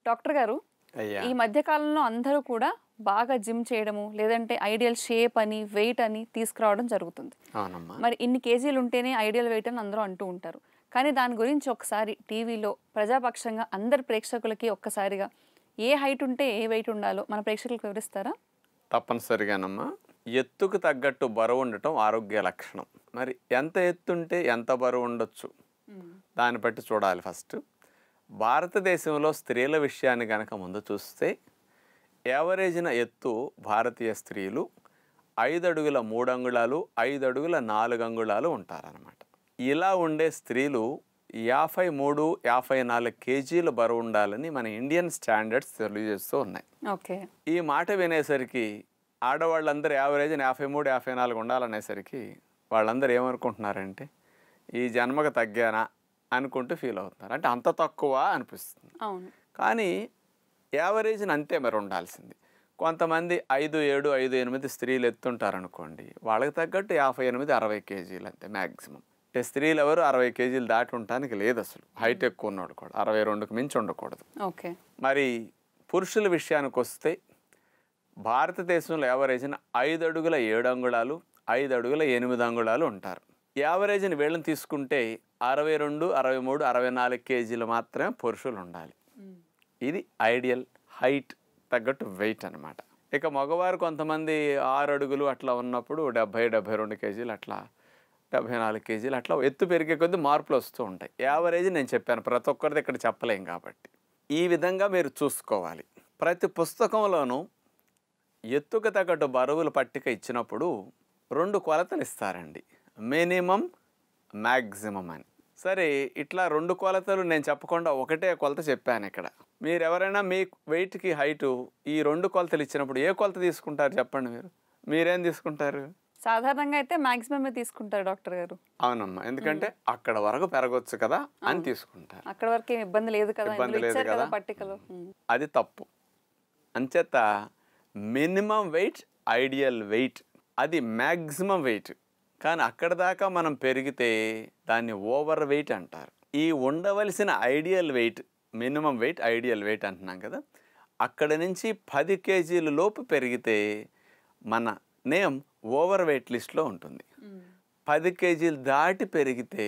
Doctor గారు అయ్యా ఈ మధ్య కాలంలో అందరూ కూడా బాగా జిమ్ చేయడము లేదంటే ఐడియల్ షేప్ అని వెయిట్ అని తీసుకురావడం జరుగుతుంది అవునమ్మా మరి ఇన్ని కేజీలు ఉంటేనే ఐడియల్ వెయిట్ అని అందరూ అంటూ ఉంటారు కానీ దాని గురించి ఒకసారి టీవీలో ప్రజాపక్షంగా అందరి ప్రేక్షకులకి ఒక్కసారిగా ఏ హైట్ ఉంటే ఏ వెయిట్ ఉండాలో మన ప్రేక్షకులకు వివరిస్తారా తప్పనిసరిగానమ్మా ఎత్తుకు తగ్గట్టు బరువు ఉండటం ఆరోగ్య లక్షణం మరి ఎంత ఎత్తు ఉంటే ఎంత బరువు ఉండొచ్చు దాన్ని బట్టి చూడాలి ఫస్ట్ భారతదేశంలో స్త్రీల విషయాన్ని కనుక ముందు చూస్తే యావరేజ్న ఎత్తు భారతీయ స్త్రీలు ఐదు అడుగుల మూడు అంగుళాలు ఐదు అడుగుల నాలుగు అంగుళాలు ఉంటారనమాట ఇలా ఉండే స్త్రీలు యాభై మూడు యాభై నాలుగు కేజీల బరువు ఉండాలని మన ఇండియన్ స్టాండర్డ్స్ తెలియజేస్తూ ఉన్నాయి ఓకే ఈ మాట వినేసరికి ఆడవాళ్ళందరూ యావరేజ్ యాభై మూడు యాభై నాలుగు ఉండాలనేసరికి వాళ్ళందరూ ఏమనుకుంటున్నారంటే ఈ జన్మకు తగ్గానా అనుకుంటూ ఫీల్ అవుతున్నారు అంటే అంత తక్కువ అనిపిస్తుంది అవును కానీ యావరేజ్ని అంతే మరి ఉండాల్సింది కొంతమంది ఐదు ఏడు ఐదు ఎనిమిది స్త్రీలు ఎత్తుంటారనుకోండి వాళ్ళకి తగ్గట్టు యాభై ఎనిమిది అరవై కేజీలు అంతే మ్యాక్సిమం అంటే స్త్రీలు ఎవరు అరవై కేజీలు దాటి ఉండటానికి లేదు అసలు హైట్ ఎక్కువ ఉన్నాడు కూడా అరవై రెండుకి మించి ఉండకూడదు ఓకే మరి పురుషుల విషయానికి వస్తే భారతదేశంలో యావరేజ్న ఐదు అడుగుల ఏడు అంగుళాలు ఐదు అడుగుల eనిమిది అంగుళాలు ఉంటారు యావరేజ్ని వీళ్ళని తీసుకుంటే అరవై రెండు అరవై మూడు అరవై నాలుగు కేజీలు మాత్రమే పురుషులు ఉండాలి ఇది ఐడియల్ హైట్ తగ్గట్టు వెయిట్ అన్నమాట ఇక మగవారు కొంతమంది ఆరు అడుగులు అట్లా ఉన్నప్పుడు డెబ్భై డెబ్భై రెండు కేజీలు అట్లా డెబ్భై నాలుగు కేజీలు అట్లా ఎత్తు పెరిగే కొద్దీ మార్పులు వస్తూ ఉంటాయి యావరేజ్ నేను చెప్పాను ప్రతి ఒక్కరిది ఇక్కడ చెప్పలేం కాబట్టి ఈ విధంగా మీరు చూసుకోవాలి ప్రతి పుస్తకంలోనూ ఎత్తుకు తగ్గట్టు బరువుల పట్టిక ఇచ్చినప్పుడు రెండు కొలతలు ఇస్తారండి మినిమం మ్యాక్సిమం అని సరే ఇట్లా రెండు కొలతలు నేను చెప్పకుండా ఒకటే కొలత చెప్పాను ఇక్కడ మీరు ఎవరైనా మీ వెయిట్కి హైటు ఈ రెండు కొలతలు ఇచ్చినప్పుడు ఏ కొలత తీసుకుంటారు చెప్పండి మీరు మీరేం తీసుకుంటారు సాధారణంగా అయితే మాక్సిమం తీసుకుంటారు డాక్టర్ గారు అవునమ్మా ఎందుకంటే అక్కడ వరకు పెరగొచ్చు కదా అని తీసుకుంటారు అక్కడ వరకు ఏం ఇబ్బంది లేదు కదా ఇబ్బంది ఇందులో లేదు ఇచ్చారు కదా కదా. పట్టికలో ఉమ్. అది తప్పు అంచేత మినిమం వెయిట్ ఐడియల్ వెయిట్ అది మ్యాక్సిమం వెయిట్ కానీ అక్కడ దాకా మనం పెరిగితే దాన్ని ఓవర్ వెయిట్ అంటారు ఈ ఉండవలసిన ideal weight minimum weight ideal weight అంటున్నాం కదా అక్కడ నుంచి పది కేజీల లోపు పెరిగితే మన నేమ్ ఓవర్ వెయిట్ లిస్ట్లో ఉంటుంది పది కేజీలు దాటి పెరిగితే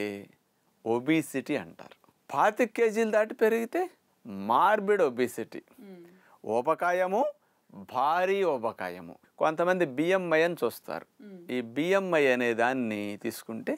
ఒబీసిటీ అంటారు పాతి కేజీలు దాటి పెరిగితే మార్బిడ్ ఒబిసిటీ ఉపకాయము భారీ ఉపకాయము కొంతమంది బిఎంఐ అని చూస్తారు ఈ బిఎంఐ అనే దాన్ని తీసుకుంటే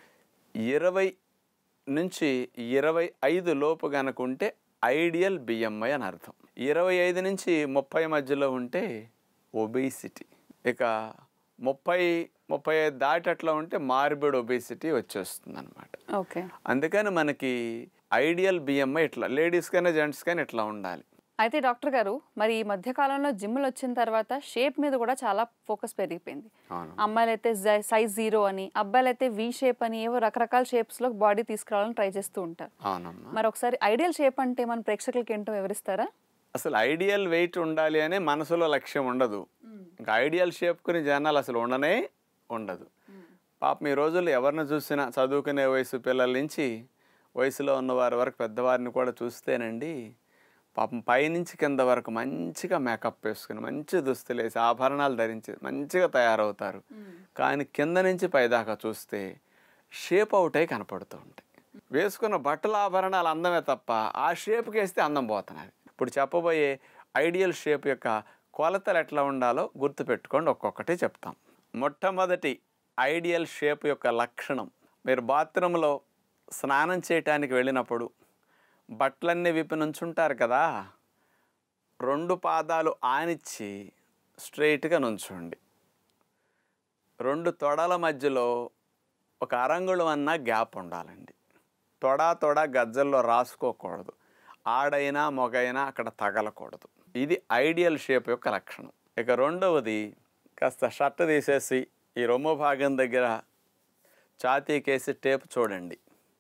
ఇరవై నుంచి ఇరవై ఐదు లోపు గనుకుంటే ఐడియల్ బిఎంఐ అని అర్థం ఇరవై ఐదు నుంచి ముప్పై మధ్యలో ఉంటే ఒబేసిటీ ఇక ముప్పై ముప్పై ఐదు దాటి అట్లా ఉంటే మార్బిడ్ ఒబేసిటీ వచ్చేస్తుంది అనమాట ఓకే అందుకని మనకి ఐడియల్ బిఎంఐ ఇట్లా లేడీస్ కైనా జెంట్స్ కైనా ఇట్లా ఉండాలి అయితే డాక్టర్ గారు మరి ఈ మధ్య కాలంలో జిమ్లు వచ్చిన తర్వాత షేప్ మీద కూడా చాలా ఫోకస్ పెరిగిపోయింది అవును అమ్మాయిలు అయితే సైజ్ జీరో అని అబ్బాయిలు అయితే వి షేప్ అని ఏవో రకరకాల షేప్స్ లో బాడీ తీసుకురావాలని ట్రై చేస్తూ ఉంటారు అవునమ్మా మరి ఒకసారి ఐడియల్ షేప్ అంటే మన ప్రేక్షకులకి ఏంటో వివరిస్తారా అసలు ఐడియల్ వెయిట్ ఉండాలి అనే మనసులో లక్ష్యం ఉండదు ఇంకా ఐడియల్ షేప్ కుని జనాలు అసలు ఉండనే ఉండదు పాపం ఈ రోజుల్లో ఎవరిని చూసినా చదువుకునే వయసు పిల్లల నుంచి వయసులో ఉన్నవారి వరకు పెద్దవారిని కూడా చూస్తేనండి పాపం పైనుంచి కింద వరకు మంచిగా మేకప్ వేసుకుని మంచి దుస్తులు వేసి ఆభరణాలు ధరించి మంచిగా తయారవుతారు కానీ కింద నుంచి పైదాకా చూస్తే షేప్ అవుట్ అయి కనపడుతూ ఉంటాయి వేసుకున్న బట్టల ఆభరణాలు అందమే తప్ప ఆ షేప్కి వేస్తే అందం పోతున్నది ఇప్పుడు చెప్పబోయే ఐడియల్ షేప్ యొక్క కొలతలు ఎట్లా ఉండాలో గుర్తుపెట్టుకోండి ఒక్కొక్కటి చెప్తాం మొట్టమొదటి ఐడియల్ షేప్ యొక్క లక్షణం మీరు బాత్రూంలో స్నానం చేయటానికి వెళ్ళినప్పుడు బట్టలన్నీ విప్పి నుంచుంటారు కదా రెండు పాదాలు ఆనిచ్చి స్ట్రైట్గా నుంచోండి రెండు తొడల మధ్యలో ఒక అరంగుళం అన్న గ్యాప్ ఉండాలండి తొడ తొడ గజ్జల్లో రాసుకోకూడదు ఆడైనా మొగైనా అక్కడ తగలకూడదు ఇది ఐడియల్ షేప్ యొక్క లక్షణం ఇక రెండవది కాస్త షర్ట్ తీసేసి ఈ రొమ్ము భాగం దగ్గర ఛాతీకేసి టేప్ చూడండి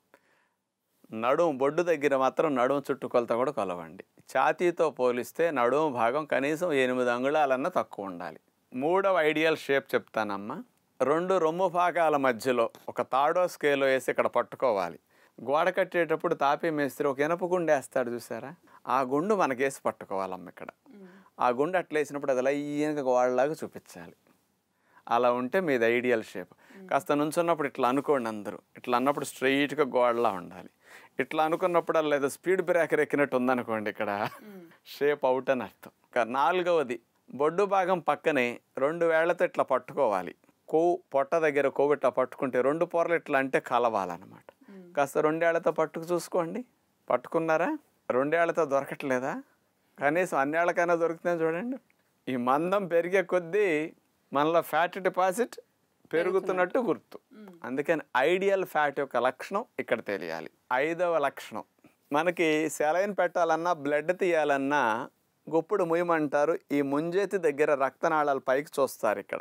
నడుము బొడ్డు దగ్గర మాత్రం నడుము చుట్టుకొలత కూడా కొలవండి ఛాతీతో పోలిస్తే నడుము భాగం కనీసం ఎనిమిది అంగుళాలన్నా తక్కువ ఉండాలి మూడవ ఐడియల్ షేప్ చెప్తానమ్మా రెండు రొమ్ము భాగాల మధ్యలో ఒక తాడో స్కేలో వేసి ఇక్కడ పట్టుకోవాలి గోడ కట్టేటప్పుడు తాపీ మేస్త్రి ఒక ఇనప గుండు వేస్తాడు చూసారా ఆ గుండు మనకేసి పట్టుకోవాలమ్మ ఇక్కడ ఆ గుండు అట్లా వేసినప్పుడు అది అలా ఈయనక గోడలాగా చూపించాలి అలా ఉంటే మీది ఐడియల్ షేప్ కాస్త నుంచున్నప్పుడు ఇట్లా అనుకోండి అందరూ ఇట్లా అన్నప్పుడు స్ట్రైట్గా గోడలా ఉండాలి ఇట్లా అనుకున్నప్పుడు అలా ఏదో స్పీడ్ బ్రేకర్ ఎక్కినట్టు ఉందనుకోండి ఇక్కడ షేప్ అవుట్ అని అర్థం ఇక నాలుగవది బొడ్డు భాగం పక్కనే రెండు వేళ్లతో ఇట్లా పట్టుకోవాలి కొవ్వు పొట్ట దగ్గర కొవ్వు ఇట్లా పట్టుకుంటే రెండు పొరలు ఇట్లా అంటే కలవాలన్నమాట కాస్త రెండేళ్లతో పట్టుకు చూసుకోండి పట్టుకున్నారా రెండేళ్లతో దొరకట్లేదా కనీసం అన్నేళ్ళకైనా దొరుకుతుందని చూడండి ఈ మందం పెరిగే కొద్దీ మనలో ఫ్యాట్ డిపాజిట్ పెరుగుతున్నట్టు గుర్తు అందుకని ఐడియల్ ఫ్యాట్ యొక్క లక్షణం ఇక్కడ తెలియాలి ఐదవ లక్షణం మనకి సెలైన్ పెట్టాలన్నా బ్లడ్ తీయాలన్నా గుప్పుడు ముయ్యమంటారు ఈ ముంజేతి దగ్గర రక్తనాళాలు పైకి చూస్తారు ఇక్కడ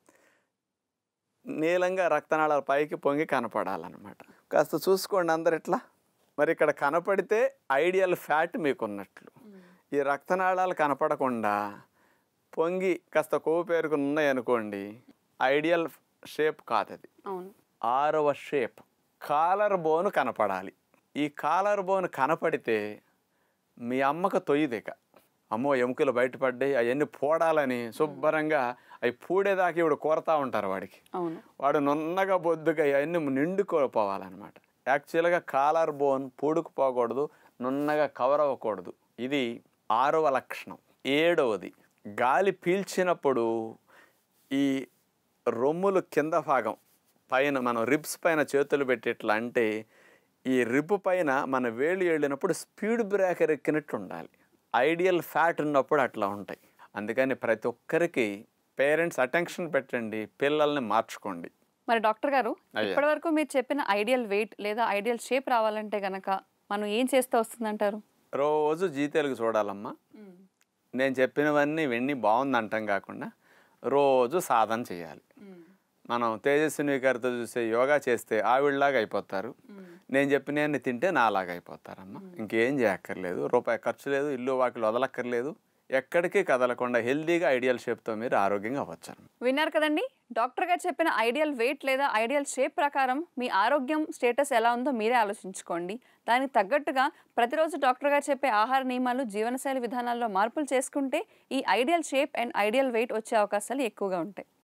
నీలంగా రక్తనాళాల పైకి పొంగి కనపడాలన్నమాట కాస్త చూసుకోండి అందరు ఇట్లా మరి ఇక్కడ కనపడితే ఐడియల్ ఫ్యాట్ మీకు ఉన్నట్లు ఈ రక్తనాళాలు కనపడకుండా పొంగి కాస్త కొవ్వు పేరుకుని ఉన్నాయనుకోండి ఐడియల్ షేప్ కాదు అది అవును ఆరవ షేప్ కాలర్ బోన్ కనపడాలి ఈ కాలర్ బోన్ కనపడితే మీ అమ్మకు తొయ్యిదిక అమ్మో ఎముకలు బయటపడ్డాయి అవన్నీ పోడాలని శుభ్రంగా అవి పూడేదాకా ఇవిడ కోరతా ఉంటారు వాడికి అవును వాడు నున్నగా బొద్దుగా అవన్నీ నిండుకోపోవాలన్నమాట యాక్చువల్గా కాలర్ బోన్ పూడుకుపోకూడదు నున్నగా కవర్ అవ్వకూడదు ఇది ఆరవ లక్షణం ఏడవది గాలి పీల్చినప్పుడు ఈ రొమ్ములు కింద భాగం పైన మనం రిబ్స్ పైన చేతులు పెట్టి ఇట్లా అంటే ఈ రిబ్ పైన మన వేళ్ళు వెళ్ళినప్పుడు స్పీడ్ బ్రేకర్ ఎక్కినట్టు ఉండాలి ఐడియల్ ఫ్యాట్ ఉన్నప్పుడు అట్లా ఉంటాయి అందుకని ప్రతి ఒక్కరికి పేరెంట్స్ అటెన్షన్ పెట్టండి పిల్లల్ని మార్చుకోండి మరి డాక్టర్ గారు అయ్యా. ఇప్పటివరకు మీరు చెప్పిన ఐడియల్ వెయిట్ లేదా ఐడియల్ షేప్ రావాలంటే గనక మనం ఏం చేస్తే వస్తుందంటారు రోజు జీ తెలుగు చూడాలమ్మా నేను చెప్పినవన్నీ విన్ని బాగుంది అంటాం కాకుండా రోజు సాధన చేయాలి మనం తేజస్విని గారితో చూసే యోగా చేస్తే ఆవిడలాగా అయిపోతారు నేను చెప్పినవన్నీ తింటే నాలాగా అయిపోతారమ్మా ఇంకేం చేయక్కర్లేదు రూపాయి ఖర్చు లేదు ఇల్లు వాకిలు వదలక్కర్లేదు ఎక్కడికి కదలకుండా హెల్దీగా ఐడియల్ షేప్తో మీరు ఆరోగ్యంగా అవ్వచ్చు విన్నారు కదండి డాక్టర్ గారు చెప్పిన ఐడియల్ వెయిట్ లేదా ఐడియల్ షేప్ ప్రకారం మీ ఆరోగ్యం స్టేటస్ ఎలా ఉందో మీరే ఆలోచించుకోండి దానికి తగ్గట్టుగా ప్రతిరోజు డాక్టర్ గారు చెప్పే ఆహార నియమాలు జీవనశైలి విధానాల్లో మార్పులు చేసుకుంటే ఈ ideal shape and ideal weight వచ్చే అవకాశాలు ఎక్కువగా ఉంటాయి